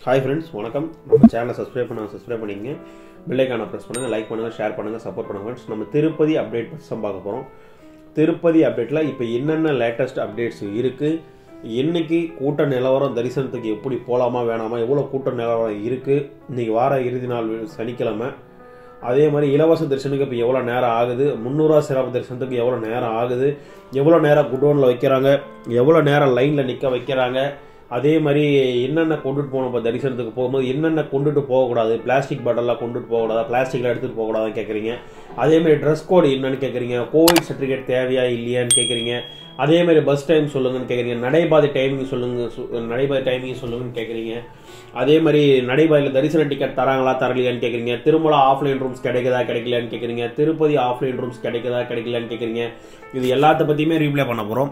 hi friends வணக்கம் நம்ம சேனலை சப்ஸ்கிரைப் பண்ண சப்ஸ்கிரைப் பண்ணிக்கங்க பெல்லைக்கான ப்ரெஸ் பண்ணுங்கள் லைக் பண்ணுங்கள் ஷேர் பண்ணுங்கள் சப்போர்ட் பண்ணுங்கள் ஃப்ரெண்ட்ஸ் நம்ம திருப்பதி அப்டேட் பற்றி தான் பார்க்க போகிறோம் திருப்பதி அப்டேட்டில் இப்போ என்னென்ன லேட்டஸ்ட் அப்டேட்ஸ் இருக்குது இன்னைக்கு கூட்ட நிலவரம் தரிசனத்துக்கு எப்படி போகலாமா வேணாமா எவ்வளோ கூட்ட நிலவரம் இருக்குது இன்னைக்கு வார இறுதி நாள் சனிக்கிழமை அதே மாதிரி இலவச தரிசனுக்கு இப்போ எவ்வளோ நேரம் ஆகுது முந்நூறுவா சிறப்பு தரிசனத்துக்கு எவ்வளோ நேரம் ஆகுது எவ்வளோ நேரம் குடோனில் வைக்கிறாங்க எவ்வளோ நேரம் லைனில் நிற்க வைக்கிறாங்க அதே மாதிரி என்னென்ன கொண்டுட்டு போகணும் இப்போ தரிசனத்துக்கு போகும்போது என்னென்ன கொண்டுட்டு போகக்கூடாது பிளாஸ்டிக் பாட்டிலாம் கொண்டுட்டு போகக்கூடாதா பிளாஸ்டிக்கில் எடுத்துகிட்டு போகக்கூடாதுன்னு கேட்குறீங்க அதே மாதிரி ட்ரெஸ் கோடு என்னன்னு கேட்குறீங்க கோவிட் சர்டிஃபிகேட் தேவையா இல்லையான்னு கேட்குறீங்க அதே மாதிரி பஸ் டைம் சொல்லுங்கன்னு கேட்குறீங்க நடைபாதை டைமிங் சொல்லுங்க சு- நடைபாதை டைமிங் சொல்லுங்கன்னு கேட்குறீங்க அதே மாதிரி நடைபாதையில் தரிசன டிக்கெட் தராங்களா தரலையான்னு கேட்குறீங்க திருமலா ஆஃப்லைன் ரூம்ஸ் கிடைக்குதா கிடைக்கலையான்னு கேட்குறீங்க திருப்பதி ஆஃப்லைன் ரூம்ஸ் கிடைக்குதா கிடைக்கலையான்னு கேட்குறீங்க இது எல்லாத்த பற்றியுமே ரீப்ளே பண்ண போகிறோம்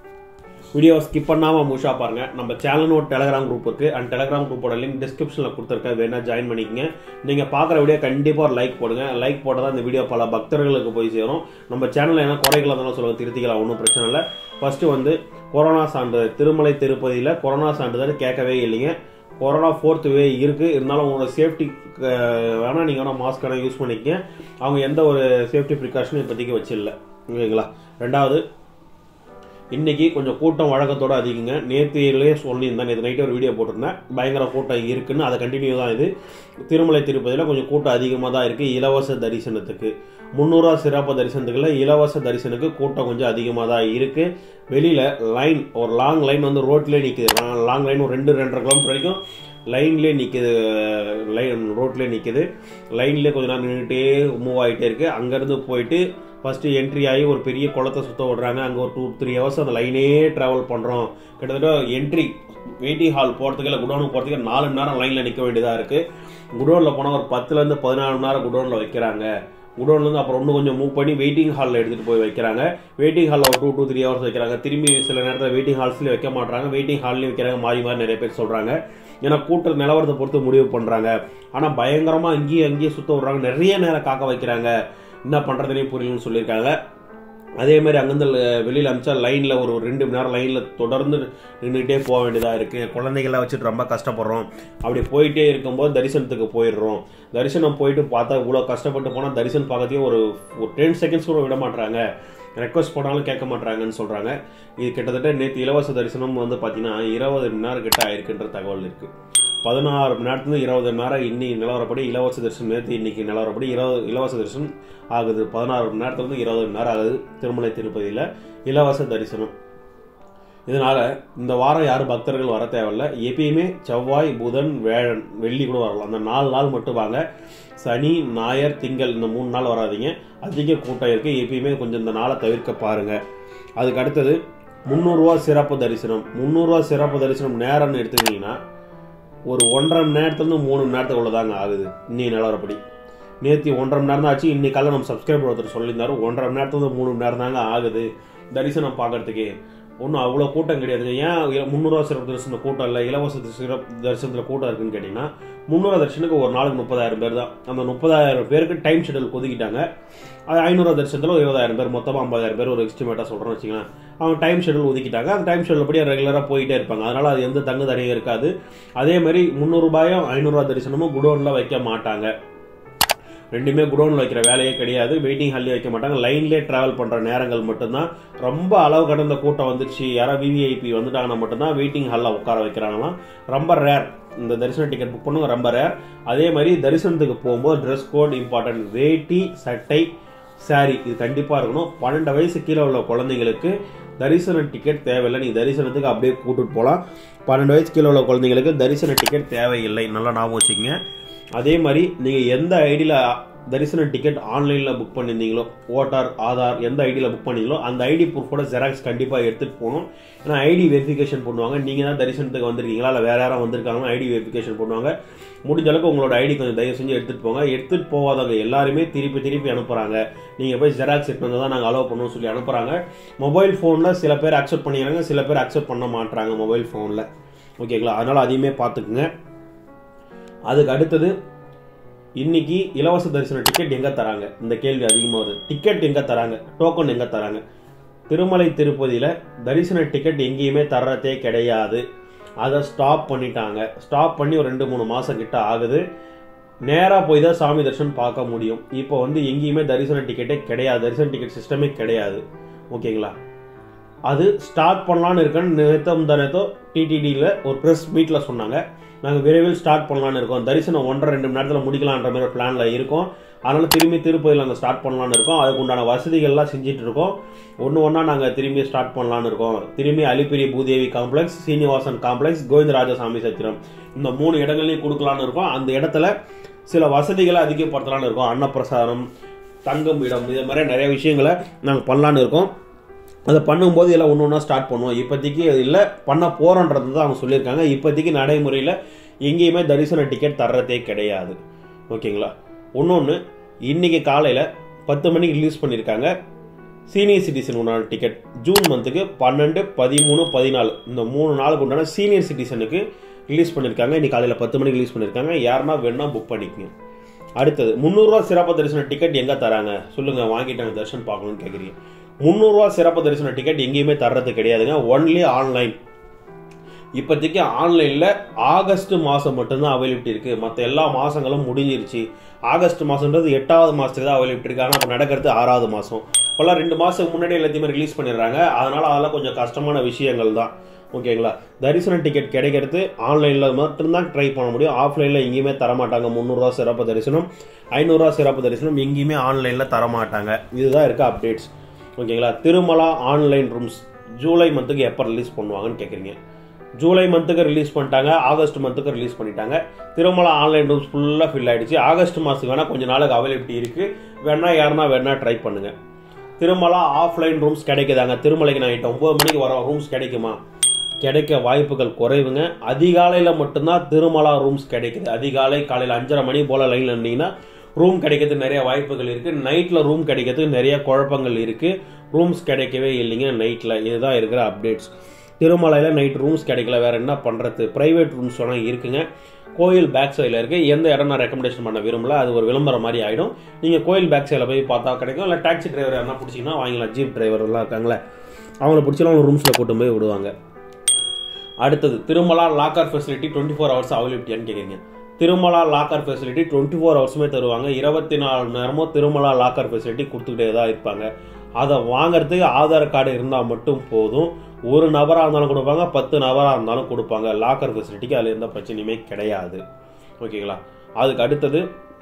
வீடியோ ஸ்கிப் பண்ணாமல் முழுசா பாருங்க நம்ம சேனல் ஒரு டெலகிராம் குரூப் இருக்கு அண்ட் டெலகிராம் குரூப்போட லிங்க் டிஸ்கிரிப்ஷனில் கொடுத்துருக்கேன் வேணா ஜாயின் பண்ணிக்கங்க நீங்கள் பார்க்குற வீடியோ கண்டிப்பாக ஒரு லைக் போடுங்க லைக் போட்டால் தான் இந்த வீடியோ பல பக்தர்களுக்கு போய் சேரும் நம்ம சேனலில் என்ன குறைகள் இருந்தாலும் சொல்லுங்க திருத்திக்கலாம் ஒன்றும் பிரச்சனை இல்லை ஃபர்ஸ்ட் வந்து கொரோனா சான்றிதழ் திருமலை திருப்பதியில் கொரோனா சான்றிதழ் கேட்கவே இல்லைங்க கொரோனா ஃபோர்த் வே இருக்குது இருந்தாலும் உங்களோட சேஃப்டி வேணால் நீங்கள் வேணால் மாஸ்க் வேணால் யூஸ் பண்ணிக்கங்க அவங்க எந்த ஒரு சேஃப்டி ப்ரிகாஷனும் இப்போதைக்கு வச்சிடல ஓகேங்களா ரெண்டாவது இன்னைக்கு கொஞ்சம் கூட்டம் வழக்கத்தோட அதிகங்க நேற்றுலேயே சொல்லியிருந்தேன் நேற்று நைட்டு ஒரு வீடியோ போட்டிருந்தேன் பயங்கர கூட்டம் இருக்குன்னு அதை கண்டினியூ தான் இது திருமலை திருப்பதியில் கொஞ்சம் கூட்டம் அதிகமாக தான் இருக்குது இலவச தரிசனத்துக்கு முந்நூறுவா சிறப்பு தரிசனத்துக்குள்ள இலவச தரிசனத்துக்கு கூட்டம் கொஞ்சம் அதிகமாக தான் இருக்குது வெளியில் லைன் ஒரு லாங் லைன் வந்து ரோட்லேயே நிற்குது லாங் லைன் ஒரு ரெண்டு ரெண்டரை கிலோமீட்டர் வரைக்கும் லைன்லேயே நிற்குது லைன் ரோட்லேயே நிற்குது லைன்லேயே கொஞ்ச நேரம் நின்றுட்டே மூவ் ஆகிட்டே இருக்குது அங்கேருந்து போயிட்டு ஃபஸ்ட்டு என்ட்ரி ஆகி ஒரு பெரிய குளத்தை சுத்த விடுறாங்க அங்கே ஒரு டூ த்ரீ ஹவர்ஸ் அந்த லைனே ட்ராவல் பண்ணுறோம் கிட்டத்தட்ட என்ட்ரி வெயிட்டிங் ஹால் போகிறதுக்கு இல்லை குடோனுக்கு போகிறதுக்கு நாலு மணி நேரம் லைனில் நிற்க வேண்டியதாக இருக்குது குடோனில் போனால் ஒரு பத்துலேருந்து பதினாலு மணி நேரம் குடோனில் வைக்கிறாங்க குடோன்லேருந்து அப்புறம் இன்னும் கொஞ்சம் மூவ் பண்ணி வெயிட்டிங் ஹாலில் எடுத்துகிட்டு போய் வைக்கிறாங்க வெயிட்டிங் ஹாலில் ஒரு டூ டூ த்ரீ ஹவர்ஸ் வைக்கிறாங்க திரும்பி சில நேரத்தில் வெயிட்டிங் ஹால்ஸ்லேயும் வைக்க மாட்டாங்க வெயிட்டிங் ஹால்லையும் வைக்கிறாங்க மாறி மாறி நிறைய பேர் சொல்கிறாங்க ஏன்னா கூட்ட நிலவரத்தை பொறுத்து முடிவு பண்ணுறாங்க ஆனால் பயங்கரமாக அங்கேயும் அங்கேயும் சுத்த விடுறாங்க நிறைய நேரம் காக்க வைக்கிறாங்க என்ன பண்ணுறதுனே புரியலன்னு சொல்லியிருக்காங்க அதே மாதிரி அங்கேருந்து வெளியில் அமிச்சா லைனில் ஒரு ரெண்டு மணி நேரம் லைனில் தொடர்ந்து நின்றுட்டே போக வேண்டியதாக இருக்குது குழந்தைகளை வச்சுட்டு ரொம்ப கஷ்டப்படுறோம் அப்படி போயிட்டே இருக்கும்போது தரிசனத்துக்கு போயிடுறோம் தரிசனம் போயிட்டு பார்த்தா இவ்வளோ கஷ்டப்பட்டு போனால் தரிசனம் பார்க்கறதையும் ஒரு ஒரு டென் செகண்ட்ஸ் கூட விட மாட்றாங்க ரெக்வஸ்ட் பண்ணாலும் கேட்க மாட்றாங்கன்னு சொல்கிறாங்க இது கிட்டத்தட்ட நேற்று இலவச தரிசனம் வந்து பார்த்தீங்கன்னா இருபது மணி நேரம் கிட்ட ஆயிருக்குன்ற தகவல் இருக்குது பதினாறு மணி நேரத்துலேருந்து இருபது மணி நேரம் இன்னி நிலவரப்படி இலவச தரிசனம் நேற்று இன்னைக்கு நிலவரப்படி இருபது இலவச தரிசனம் ஆகுது பதினாறு மணி நேரத்துலேருந்து இருபது மணி நேரம் ஆகுது திருமலை திருப்பதியில் இலவச தரிசனம் இதனால இந்த வாரம் யாரும் பக்தர்கள் வர தேவையில்ல எப்பயுமே செவ்வாய் புதன் வேழன் வெள்ளி கூட வரலாம் அந்த நாலு நாள் மட்டும் வாங்க சனி ஞாயர் திங்கள் இந்த மூணு நாள் வராதீங்க அதிக கூட்டம் இருக்கு எப்பயுமே கொஞ்சம் இந்த நாளை தவிர்க்க பாருங்க அதுக்கு அடுத்தது முந்நூறுரூவா சிறப்பு தரிசனம் முந்நூறுரூவா சிறப்பு தரிசனம் நேரம்னு எடுத்துக்கிட்டிங்கன்னா ஒரு ஒன்றரை மணி நேரத்துலேருந்து மூணு மணி நேரத்துக்குள்ள தாங்க ஆகுது இன்னி நிலவரப்படி நேற்று ஒன்றரை மணி நேரம் தான் ஆச்சு இன்னைக்கு காலைல நம்ம சப்ஸ்கிரைபர் ஒருத்தர் சொல்லியிருந்தாரு ஒன்றரை மணி நேரத்துலேருந்து மூணு மணி நேரம் தாங்க ஆகுது தரிசனம் பார்க்கறதுக்கு ஒன்றும் அவ்வளோ கூட்டம் கிடையாதுங்க ஏன் முந்நூறுவா சிறப்பு தரிசன கூட்டம் இல்லை இலவச சிறப்பு தரிசனத்தில் கூட்டம் இருக்குன்னு கேட்டிங்கன்னா முந்நூறுவா தரிசனுக்கு ஒரு நாளுக்கு முப்பதாயிரம் பேர் தான் அந்த முப்பதாயிரம் பேருக்கு டைம் ஷெடியூல் ஒதுக்கிட்டாங்க அது ஐநூறுவா தரிசனத்தில் ஒரு இருபதாயிரம் பேர் மொத்தமாக ஐம்பதாயிரம் பேர் ஒரு எஸ்டிமேட்டாக சொல்கிறேன்னு வச்சுக்கலாம் அவங்க டைம் ஷெடியூல் ஒதுக்கிட்டாங்க அந்த டைம் ஷெடியூல் படி ரெகுலராக போயிட்டே இருப்பாங்க அதனால் அது எந்த தங்கு தடையும் இருக்காது அதே மாதிரி முந்நூறுபாயும் ஐநூறுரூவா தரிசனமும் குடோனில் வைக்க மாட்டாங்க ரெண்டுமே குடோனில் வைக்கிற வேலையே கிடையாது வெயிட்டிங் ஹால்லே வைக்க மாட்டாங்க லைன்லேயே ட்ராவல் பண்ணுற நேரங்கள் மட்டும்தான் ரொம்ப அளவு கடந்த கூட்டம் வந்துச்சு யாராவது விவிஐபி வந்துட்டாங்கன்னா மட்டும்தான் வெயிட்டிங் ஹாலில் உட்கார வைக்கிறாங்களாம் ரொம்ப ரேர் இந்த தரிசன டிக்கெட் புக் பண்ணுங்க ரொம்ப ரேர் அதே மாதிரி தரிசனத்துக்கு போகும்போது ட்ரெஸ் கோட் இம்பார்ட்டன்ட் வேட்டி சட்டை saree இது கண்டிப்பாக இருக்கணும் பன்னெண்டு வயசு கீழே உள்ள குழந்தைங்களுக்கு தரிசன டிக்கெட் தேவையில்லை நீங்கள் தரிசனத்துக்கு அப்படியே கூட்டிட்டு போகலாம் பன்னெண்டு வயசு கீழே உள்ள குழந்தைங்களுக்கு தரிசன டிக்கெட் தேவையில்லை நல்லா ஞாபகம் வச்சுக்கங்க அதே மாதிரி நீங்கள் எந்த ஐடியில் தரிசன டிக்கெட் ஆன்லைனில் புக் பண்ணியிருந்தீங்களோ ஓட்டார் ஆதார் எந்த ஐடியில் புக் பண்ணீங்களோ அந்த ஐடி ப்ரூஃபோட ஜெராக்ஸ் கண்டிப்பாக எடுத்துகிட்டு போகணும் ஏன்னா ஐடி வெரிஃபிகேஷன் பண்ணுவாங்க நீங்கள் தான் தரிசனத்துக்கு வந்திருக்கீங்களா இல்லை வேறு யாரும் வந்திருக்காங்கன்னா ஐடி வெரிஃபிகேஷன் பண்ணுவாங்க முடிஞ்ச அளவுக்கு உங்களோட ஐடி கொஞ்சம் தயவு செஞ்சு எடுத்துகிட்டு போங்க எடுத்துகிட்டு போகாதவங்க எல்லாருமே திருப்பி திருப்பி அனுப்புகிறாங்க நீங்கள் போய் ஜெராக்ஸ் எடுத்து வந்தால் தான் நாங்கள் அலோவ் பண்ணுவோம் சொல்லி அனுப்புகிறாங்க மொபைல் ஃபோனில் சில பேர் அக்செப்ட் பண்ணிக்கிறாங்க சில பேர் அக்செப்ட் பண்ண மாட்டாங்க மொபைல் ஃபோனில் ஓகேங்களா அதனால் அதையுமே பார்த்துக்குங்க அதுக்கு அடுத்தது இன்னைக்கு இலவச தரிசன டிக்கெட் எங்க தராங்க இந்த கேள்வி அதிகமாக வருது டிக்கெட் எங்க தராங்க டோக்கன் எங்க தராங்க திருமலை திருப்பதியில தரிசன டிக்கெட் எங்கேயுமே தர்றதே கிடையாது அதை ஸ்டாப் பண்ணிட்டாங்க ஸ்டாப் பண்ணி ஒரு ரெண்டு மூணு மாதம் கிட்ட ஆகுது நேராக போய் தான் சாமி தரிசனம் பார்க்க முடியும் இப்போ வந்து எங்கேயுமே தரிசன டிக்கெட்டே கிடையாது தரிசன டிக்கெட் சிஸ்டமே கிடையாது ஓகேங்களா அது ஸ்டார்ட் பண்ணலான்னு இருக்கேன்னு நேத்தம் தானேத்தோ டிடிடியில் ஒரு ப்ரெஸ் மீட்டில் சொன்னாங்க நாங்கள் விரைவில் ஸ்டார்ட் பண்ணலான்னு இருக்கோம் தரிசனம் ஒன்றரை ரெண்டு மணி நேரத்தில் முடிக்கலான்ற மாதிரி பிளானில் இருக்கோம் அதனால் திரும்பி திருப்பதியில் நாங்கள் ஸ்டார்ட் பண்ணலான்னு இருக்கோம் அதுக்கு உண்டான வசதிகள்லாம் செஞ்சுட்டு இருக்கோம் ஒன்று ஒன்றா நாங்கள் திரும்பி ஸ்டார்ட் பண்ணலான்னு இருக்கோம் திரும்பி அலிப்பிரி பூதேவி காம்ப்ளெக்ஸ் சீனிவாசன் காம்ப்ளெக்ஸ் கோவிந்தராஜசாமி சத்திரம் இந்த மூணு இடங்களையும் கொடுக்கலான்னு இருக்கோம் அந்த இடத்துல சில வசதிகளை அதிகப்படுத்தலான்னு இருக்கோம் அன்னப்பிரசாதம் தங்கும் இடம் இது மாதிரி நிறைய விஷயங்களை நாங்கள் பண்ணலான்னு இருக்கோம் அதை பண்ணும்போது எல்லாம் ஒன்று ஒன்றா ஸ்டார்ட் பண்ணுவோம் இப்போதைக்கு அது இல்லை பண்ண போகிறோன்றது தான் அவங்க சொல்லியிருக்காங்க இப்போதைக்கு நடைமுறையில் எங்கேயுமே தரிசன டிக்கெட் தர்றதே கிடையாது ஓகேங்களா இன்னொன்று இன்றைக்கி காலையில் பத்து மணிக்கு ரிலீஸ் பண்ணியிருக்காங்க சீனியர் சிட்டிசன் உண்டான டிக்கெட் ஜூன் மந்த்துக்கு பன்னெண்டு பதிமூணு பதினாலு இந்த மூணு நாளுக்கு உண்டான சீனியர் சிட்டிசனுக்கு ரிலீஸ் பண்ணியிருக்காங்க இன்னைக்கு காலையில் பத்து மணிக்கு ரிலீஸ் பண்ணியிருக்காங்க யாருன்னா வேணா புக் பண்ணிக்கங்க அடுத்தது முந்நூறுரூவா சிறப்பு தரிசன டிக்கெட் எங்கே தராங்க சொல்லுங்கள் வாங்கிட்டாங்க தரிசனம் பார்க்கணும்னு கேட்குறீங்க முந்நூறுரூவா சிறப்பு தரிசன டிக்கெட் எங்கேயுமே தர்றது கிடையாதுங்க ஒன்லி ஆன்லைன் இப்போதைக்கு ஆன்லைனில் ஆகஸ்ட் மாதம் மட்டும்தான் அவைலபிலிட்டி இருக்குது மற்ற எல்லா மாதங்களும் முடிஞ்சிருச்சு ஆகஸ்ட் மாதம்ன்றது எட்டாவது மாதத்துக்கு தான் அவைலபிலிட்டி இருக்குது ஆனால் இப்போ நடக்கிறது ஆறாவது மாதம் இப்போல்லாம் ரெண்டு மாதத்துக்கு முன்னாடி எல்லாத்தையுமே ரிலீஸ் பண்ணிடுறாங்க அதனால் அதெல்லாம் கொஞ்சம் கஷ்டமான விஷயங்கள் தான் ஓகேங்களா தரிசன டிக்கெட் கிடைக்கிறது ஆன்லைனில் மட்டும்தான் ட்ரை பண்ண முடியும் ஆஃப்லைனில் எங்கேயுமே தரமாட்டாங்க முந்நூறுரூவா சிறப்பு தரிசனம் ஐநூறுரூவா சிறப்பு தரிசனம் எங்கேயுமே ஆன்லைனில் தரமாட்டாங்க இதுதான் இருக்க அப்டேட்ஸ் ஓகேங்களா திருமலா ஆன்லைன் ரூம்ஸ் ஜூலை மந்த்துக்கு எப்போ ரிலீஸ் பண்ணுவாங்கன்னு கேட்குறீங்க ஜூலை மந்த்துக்கு ரிலீஸ் பண்ணிட்டாங்க ஆகஸ்ட் மந்த்துக்கு ரிலீஸ் பண்ணிட்டாங்க திருமலா ஆன்லைன் ரூம்ஸ் ஃபுல்லாக ஃபில் ஆயிடுச்சு ஆகஸ்ட் மாதத்துக்கு வேணால் கொஞ்சம் நாளுக்கு அவைலபிலிட்டி இருக்குது வேணா யாருன்னா வேணா ட்ரை பண்ணுங்க திருமலா ஆஃப்லைன் ரூம்ஸ் கிடைக்குதாங்க திருமலைக்கு நைட்டு ஒம்பது மணிக்கு வர ரூம்ஸ் கிடைக்குமா கிடைக்க வாய்ப்புகள் குறைவுங்க அதிகாலையில் மட்டும்தான் திருமலா ரூம்ஸ் கிடைக்குது அதிகாலை காலையில் அஞ்சரை மணி போல் லைனில் இருந்தீங்கன்னா ரூம் கிடைக்கிறதுக்கு நிறைய வாய்ப்புகள் இருக்குது நைட்டில் ரூம் கிடைக்கிறதுக்கு நிறைய குழப்பங்கள் இருக்குது ரூம்ஸ் கிடைக்கவே இல்லைங்க நைட்டில் இதுதான் இருக்கிற அப்டேட்ஸ் திருமலையில் நைட் ரூம்ஸ் கிடைக்கல வேறு என்ன பண்ணுறது ப்ரைவேட் ரூம்ஸ் வேணால் இருக்குங்க கோயில் பேக் சைடில் இருக்குது எந்த இடம் நான் ரெக்கமெண்டேஷன் பண்ண விரும்பல அது ஒரு விளம்பரம் மாதிரி ஆகிடும் நீங்கள் கோயில் பேக் சைடில் போய் பார்த்தா கிடைக்கும் இல்லை டாக்ஸி டிரைவர் யாரா பிடிச்சிங்கன்னா வாங்கிக்கலாம் ஜீப் டிரைவர்லாம் இருக்காங்களே அவங்கள பிடிச்சலாம் ரூம்ஸில் கூட்டு போய் விடுவாங்க அடுத்தது Tirumala locker facility twenty four hours அவைலபிலிட்டியான்னு கேட்குறீங்க Tirumala locker facility twenty four ஹவர்ஸுமே தருவாங்க இருபத்தி நாலு நேரமும் திருமலா லாக்கர் ஃபெசிலிட்டி கொடுத்துக்கிட்டே தான் இருப்பாங்க அதை வாங்குறதுக்கு ஆதார் கார்டு இருந்தால் மட்டும் போதும் ஒரு நபராக இருந்தாலும் கொடுப்பாங்க பத்து நபராக இருந்தாலும் கொடுப்பாங்க லாக்கர் ஃபெசிலிட்டிக்கு அதில் எந்த பிரச்சனையுமே கிடையாது ஓகேங்களா அதுக்கு அடுத்தது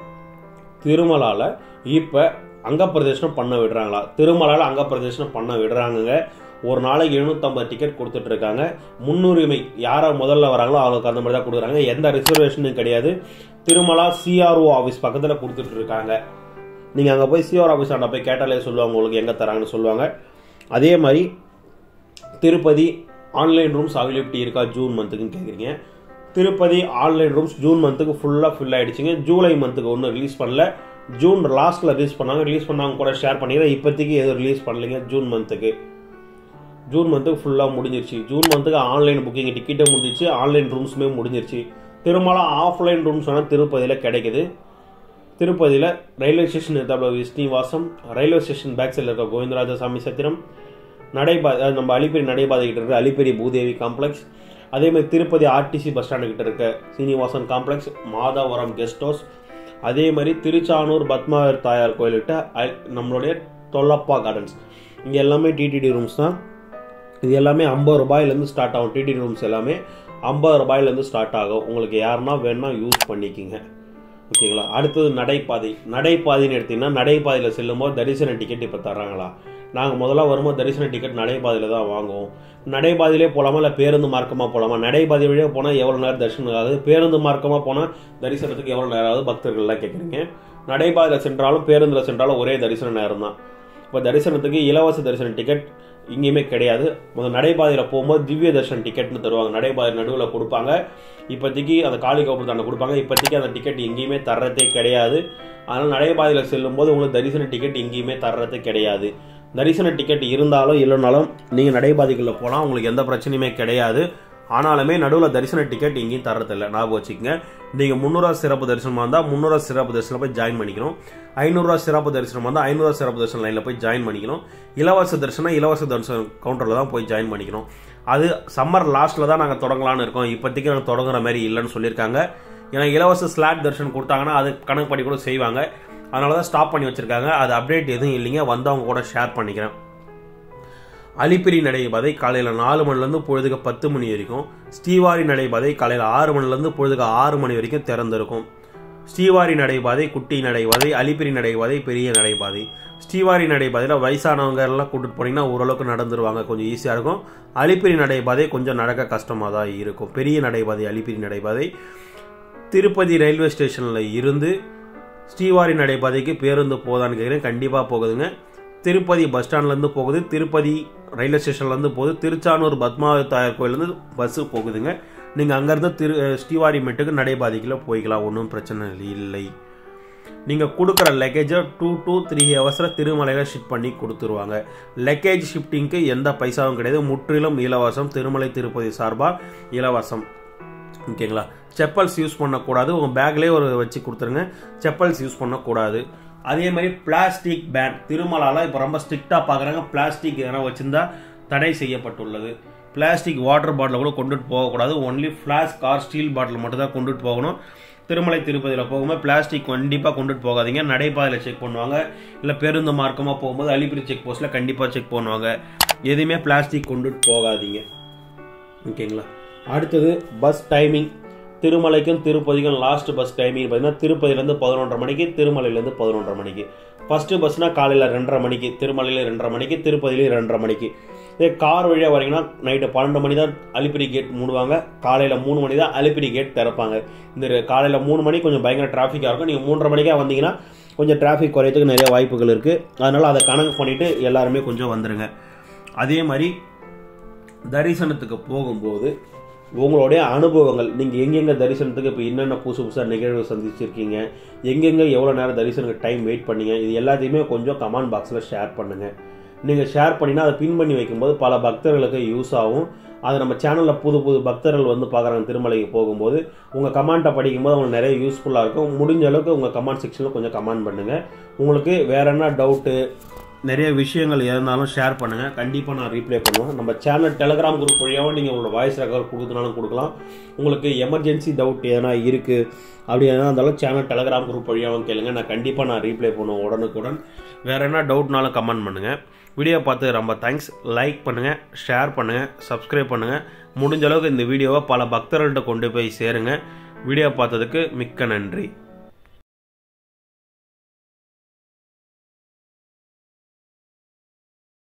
திருமலாவில் இப்போ அங்கப்பிரதேசனம் பண்ண விடுறாங்களா திருமலாவில் அங்கப்பிரதேசனம் பண்ண விடுறாங்கங்க ஒரு நாளைக்கு எழுநூற்றம்பது டிக்கெட் கொடுத்துட்டு இருக்காங்க முன்னுரிமை யாரை முதல்ல வராங்களோ அவங்களுக்கு அந்த மாதிரி தான் கொடுக்குறாங்க எந்த ரிசர்வேஷனும் கிடையாது திருமலா சிஆர்ஓ ஆஃபீஸ் பக்கத்தில் கொடுத்துட்டு இருக்காங்க நீங்கள் அங்கே போய் சிஆர் ஆஃபீஸ் ஆண்ட போய் கேட்டாலே சொல்லுவாங்க உங்களுக்கு எங்கே தராங்கன்னு சொல்லுவாங்க அதே மாதிரி திருப்பதி ஆன்லைன் ரூம்ஸ் அவைலபிலிட்டி இருக்கா ஜூன் மந்த்துக்குன்னு கேட்குறீங்க திருப்பதி ஆன்லைன் ரூம்ஸ் ஜூன் மந்த்துக்கு ஃபுல்லாக ஃபில் ஆகிடுச்சிங்க ஜூலை மந்த்துக்கு ஒன்றும் ரிலீஸ் பண்ணல ஜூன் லாஸ்ட்டில் ரிலீஸ் பண்ணாங்க ரிலீஸ் பண்ணாங்க கூட ஷேர் பண்ணிக்கிறேன் இப்போதைக்கு எதுவும் ரிலீஸ் பண்ணலைங்க ஜூன் மந்த்துக்கு ஜூன் மந்த்துக்கு ஃபுல்லாக முடிஞ்சிருச்சு ஜூன் மந்த்துக்கு ஆன்லைன் புக்கிங் டிக்கெட்டே முடிஞ்சிச்சு ஆன்லைன் ரூம்ஸுமே முடிஞ்சிருச்சு திருமலா ஆஃப்லைன் ரூம்ஸ் வேணால் திருப்பதியில் கிடைக்குது திருப்பதியில் ரயில்வே ஸ்டேஷன் எத்தாப்புல விஷ்ணிவாசம் ரயில்வே ஸ்டேஷன் பேக் சைடில் இருக்க கோவிந்தராஜ சாமி சத்திரம் நடைபாதை அதாவது நம்ம அலிப்பேரி நடைபாதை கிட்ட இருக்க அலிப்பேரி பூதேவி காம்ப்ளெக்ஸ் அதே மாதிரி திருப்பதி ஆர்டிசி பஸ் ஸ்டாண்டு கிட்ட இருக்க Srinivasan complex Madhavaram guest house அதே மாதிரி திருச்சானூர் பத்மாவர் தாயார் கோயில்கிட்ட அ- நம்மளுடைய தொல்லப்பா கார்டன்ஸ் இங்கே எல்லாமே டிடிடி ரூம்ஸ் தான் இது எல்லாமே ஐம்பது ரூபாயிலேருந்து ஸ்டார்ட் ஆகும் டிடி ரூம்ஸ் எல்லாமே ஐம்பது ரூபாயிலேருந்து ஸ்டார்ட் ஆகும் உங்களுக்கு யாருன்னா வேணா யூஸ் பண்ணிக்கிங்க ஓகேங்களா அடுத்தது நடைபாதை நடைபாதைன்னு எடுத்தீங்கன்னா நடைபாதையில் செல்லும்போது தரிசன டிக்கெட் இப்போ தர்றாங்களா நாங்கள் முதல்ல வரும்போது தரிசன டிக்கெட் நடைபாதையில் தான் வாங்குவோம் நடைபாதையிலே போகலாமா இல்லை பேருந்து மார்க்கமாக போகலாமா நடைபாதை வழியாக போனால் எவ்வளோ நேரம் தரிசனம் ஆகுது பேருந்து மார்க்கமாக போனால் தரிசனத்துக்கு எவ்வளோ நேரம் ஆகுது பக்தர்கள்லாம் கேட்குறீங்க நடைபாதையில் சென்றாலும் பேருந்தில் சென்றாலும் ஒரே தரிசன நேரம் தான் இப்போ தரிசனத்துக்கு இலவச தரிசன டிக்கெட் எங்கேயுமே கிடையாது முதல் நடைபாதையில் போகும்போது திவ்ய தர்ஷன் டிக்கெட்னு தருவாங்க நடைபாதை நடுவில் கொடுப்பாங்க இப்போதைக்கு அந்த காளி கோபுரத்தாண்ட கொடுப்பாங்க இப்போதைக்கு அந்த டிக்கெட் எங்கேயுமே தர்றதே கிடையாது அதனால் நடைபாதையில் செல்லும்போது உங்களுக்கு தரிசன டிக்கெட் எங்கேயுமே தர்றது கிடையாது தரிசன டிக்கெட் இருந்தாலும் இல்லைனாலும் நீங்கள் நடைபாதைகளில் போனால் உங்களுக்கு எந்த பிரச்சனையுமே கிடையாது ஆனாலுமே நடுவில் தரிசன டிக்கெட் எங்கேயும் தரதில்லை ஞாபகம் வச்சுக்கோங்க நீங்கள் முந்நூறுவா சிறப்பு தரிசனமாக இருந்தால் முந்நூறுவா சிறப்பு தரிசனம் போய் ஜாயின் பண்ணிக்கணும் ஐநூறுரூவா சிறப்பு தரிசனமாக இருந்தால் ஐநூறுரூவா சிறப்பு தரிசனம் லைனில் போய் ஜாயின் பண்ணிக்கணும் இலவச தரிசனம் இலவச தரிசனம் கவுண்டரில் தான் போய் ஜாயின் பண்ணிக்கணும் அது சம்மர் லாஸ்ட்டில் தான் நாங்கள் தொடங்கலான்னு இருக்கோம் இப்போதைக்கு நாங்கள் தொடங்குற மாதிரி இல்லைன்னு சொல்லியிருக்காங்க ஏன்னா இலவச ஸ்லாட் தர்ஷன் கொடுத்தாங்கன்னா அது கணக்கு படி கூட செய்வாங்க அதனால தான் ஸ்டாப் பண்ணி வச்சுருக்காங்க அது அப்டேட் எதுவும் இல்லைங்க வந்தவங்க கூட ஷேர் பண்ணிக்கிறேன் அலிப்பிரி நடைபாதை காலையில் நாலு மணிலேருந்து பொழுதுக்கு பத்து மணி வரைக்கும் ஸ்ரீவாரி நடைபாதை காலையில் ஆறு மணிலேருந்து பொழுதுக்கு ஆறு மணி வரைக்கும் திறந்திருக்கும் ஸ்ரீவாரி நடைபாதை குட்டி நடைபாதை அலிப்பிரி நடைபாதை பெரிய நடைபாதை ஸ்ரீவாரி நடைபாதையில் வயசானவங்க எல்லாம் கூட்டிட்டு போனீங்கன்னா ஓரளவுக்கு நடந்துருவாங்க கொஞ்சம் ஈஸியாக இருக்கும் அலிப்பிரி நடைபாதை கொஞ்சம் நடக்க கஷ்டமாக தான் இருக்கும் பெரிய நடைபாதை அலிப்பிரி நடைபாதை திருப்பதி ரயில்வே ஸ்டேஷனில் இருந்து ஸ்ரீவாரி நடைபாதைக்கு பேருந்து போதான்னு கேட்குறேன் கண்டிப்பாக போகுதுங்க திருப்பதி பஸ் ஸ்டாண்ட்லேருந்து போகுது திருப்பதி ரயில்வே ஸ்டேஷன்லேருந்து போகுது திருச்சானூர் பத்மாவதி தாயார் கோயிலேருந்து பஸ்ஸு போகுதுங்க நீங்கள் அங்கேருந்து திரு ஸ்ரீவாரி மெட்டுக்கு நடைபாதைக்குள்ள போய்க்கலாம் ஒன்றும் பிரச்சனை இல்லை நீங்கள் கொடுக்குற லக்கேஜை டூ டூ த்ரீ ஹவர்ஸில் திருமலையில் ஷிஃப்ட் பண்ணி கொடுத்துருவாங்க லக்கேஜ் ஷிஃப்டிங்க்கு எந்த பைசாவும் கிடையாது முற்றிலும் இலவசம் திருமலை திருப்பதி சார்பாக இலவசம் ஓகேங்களா செப்பல்ஸ் யூஸ் பண்ணக்கூடாது உங்கள் பேக்லேயே ஒரு வச்சு கொடுத்துருங்க செப்பல்ஸ் யூஸ் பண்ணக்கூடாது அதே மாதிரி பிளாஸ்டிக் பேன் திருமலால இப்போ ரொம்ப ஸ்ட்ரிக்டாக பார்க்குறாங்க பிளாஸ்டிக் எதனா வச்சிருந்தா தடை செய்யப்பட்டுள்ளது பிளாஸ்டிக் வாட்டர் பாட்டில் கூட கொண்டுட்டு போகக்கூடாது ஒன்லி ஃப்ளாஸ்க் கார் ஸ்டீல் பாட்டில் மட்டும் தான் கொண்டுட்டு போகணும் திருமலை திருப்பதியில் போகும்போது பிளாஸ்டிக் கண்டிப்பாக கொண்டுட்டு போகாதீங்க நடைபாதையில் செக் பண்ணுவாங்க இல்லை பேருந்து மார்க்கமாக போகும்போது அலிபிரி செக் போஸ்ட்டில் கண்டிப்பாக செக் பண்ணுவாங்க எதுவுமே பிளாஸ்டிக் கொண்டுட்டு போகாதீங்க ஓகேங்களா அடுத்தது பஸ் டைமிங் திருமலைக்கும் திருப்பதிக்கும் லாஸ்ட் பஸ் டைமிங் பார்த்தீங்கன்னா திருப்பதிலேருந்து பதினொன்றரை மணிக்கு திருமலையிலேருந்து பதினொன்றரை மணிக்கு ஃபஸ்ட்டு பஸ்னால் காலையில் ரெண்டரை மணிக்கு திருமலையில் ரெண்டரை மணிக்கு திருப்பதியிலையும் ரெண்டரை மணிக்கு இதே கார் வழியாக வரீங்கன்னா நைட்டு பன்னெண்டு மணி தான் அலிப்பிரி கேட் மூடுவாங்க காலையில் மூணு மணி தான் அலிப்பிரி கேட் திறப்பாங்க இந்த காலையில் மூணு மணி கொஞ்சம் பயங்கர டிராஃபிக்காக இருக்கும் நீங்கள் மூன்றரை மணிக்காக வந்தீங்கன்னா கொஞ்சம் டிராஃபிக் குறையத்துக்கு நிறைய வாய்ப்புகள் இருக்குது அதனால் அதை கணக்கு பண்ணிவிட்டு எல்லாருமே கொஞ்சம் வந்துடுங்க அதே மாதிரி தரிசனத்துக்கு போகும்போது உங்களுடைய அனுபவங்கள் நீங்கள் எங்கெங்கே தரிசனத்துக்கு இப்போ என்னென்ன புதுசு புதுசாக நிகழ்வு சந்திச்சிருக்கீங்க எங்கெங்கே எவ்வளோ நேரம் தரிசனத்துக்கு டைம் வெயிட் பண்ணீங்க இது எல்லாத்தையுமே கொஞ்சம் கமெண்ட் பாக்ஸில் ஷேர் பண்ணுங்கள் நீங்கள் ஷேர் பண்ணினா அதை பின் பண்ணி வைக்கும்போது பல பக்தர்களுக்கு யூஸ் ஆகும் அது நம்ம சேனலில் புது புது பக்தர்கள் வந்து பார்க்குறாங்க திருமலைக்கு போகும்போது உங்கள் கமெண்ட்டை படிக்கும்போது அவங்களுக்கு நிறைய யூஸ்ஃபுல்லாக இருக்கும் முடிஞ்ச அளவுக்கு உங்கள் கமெண்ட் செக்ஷனில் கொஞ்சம் கமெண்ட் பண்ணுங்கள் உங்களுக்கு வேற என்ன டவுட்டு நிறைய விஷயங்கள் இருந்தாலும் ஷேர் பண்ணுங்கள் கண்டிப்பாக நான் ரீப்ளை பண்ணுவேன் நம்ம சேனல் டெலகிராம் குரூப் வழியாகவும் நீங்கள் உங்களோட வாய்ஸ் ரெக்கார்ட் கொடுத்தனாலும் கொடுக்கலாம் உங்களுக்கு எமர்ஜென்சி டவுட் எதனா இருக்குது அப்படி எதனா இருந்தாலும் சேனல் டெலகிராம் குரூப் வழியாகவும் கேளுங்க நான் கண்டிப்பாக நான் ரீப்ளை பண்ணுவேன் உடனுக்குடன் வேறு என்ன டவுட்னாலும் கமெண்ட் பண்ணுங்கள் வீடியோ பார்த்து ரொம்ப தேங்க்ஸ் லைக் பண்ணுங்கள் ஷேர் பண்ணுங்கள் சப்ஸ்கிரைப் பண்ணுங்கள் முடிஞ்ச அளவுக்கு இந்த வீடியோவை பல பக்தர்கள்ட்ட கொண்டு போய் சேருங்க வீடியோ பார்த்ததுக்கு மிக்க நன்றி